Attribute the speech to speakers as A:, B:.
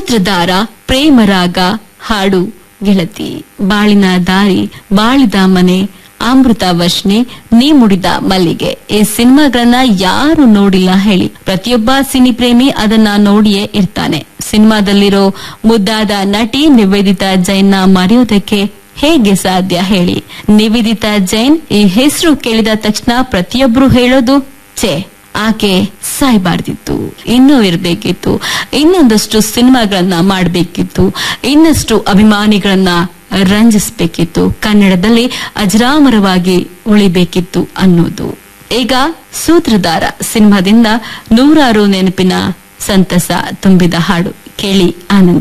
A: ಸೂತ್ರಧಾರ ಪ್ರೇಮರಾಗ ಹಾಡು ಗೆಳತಿ ಬಾಳಿನ ದಾರಿ ಬಾಳಿದ ಮನೆ ಅಮೃತ ವರ್ಷನೆ ನೀ ಮುಡಿದ ಮಲ್ಲಿಗೆ ಈ ಸಿನಿಮಾಗಳನ್ನ ಯಾರು ನೋಡಿಲ್ಲ ಹೇಳಿ ಪ್ರತಿಯೊಬ್ಬ ಸಿನಿ ಪ್ರೇಮಿ ಅದನ್ನ ನೋಡಿಯೇ ಇರ್ತಾನೆ ಸಿನಿಮಾದಲ್ಲಿರೋ ಮುದ್ದಾದ ನಟಿ ನಿವೇದಿತಾ ಜೈನ್ನ ಮರೆಯೋದಕ್ಕೆ ಹೇಗೆ ಸಾಧ್ಯ ಹೇಳಿ ನಿವೇದಿತಾ ಜೈನ್ ಈ ಹೆಸರು ಕೇಳಿದ ತಕ್ಷಣ ಪ್ರತಿಯೊಬ್ರು ಹೇಳೋದು ಛೇ ಆಕೆ ಸಾಯ್ಬಾರ್ದಿತ್ತು ಇನ್ನೂ ಇರ್ಬೇಕಿತ್ತು ಇನ್ನೊಂದಷ್ಟು ಸಿನಿಮಾಗಳನ್ನ ಮಾಡಬೇಕಿತ್ತು ಇನ್ನಷ್ಟು ಅಭಿಮಾನಿಗಳನ್ನ ರಂಜಿಸ್ಬೇಕಿತ್ತು ಕನ್ನಡದಲ್ಲಿ ಅಜರಾಮರವಾಗಿ ಉಳಿಬೇಕಿತ್ತು ಅನ್ನೋದು ಈಗ ಸೂತ್ರಧಾರ ಸಿನಿಮಾದಿಂದ ನೂರಾರು ನೆನಪಿನ ಸಂತಸ ತುಂಬಿದ ಹಾಡು ಕೇಳಿ ಆನಂದ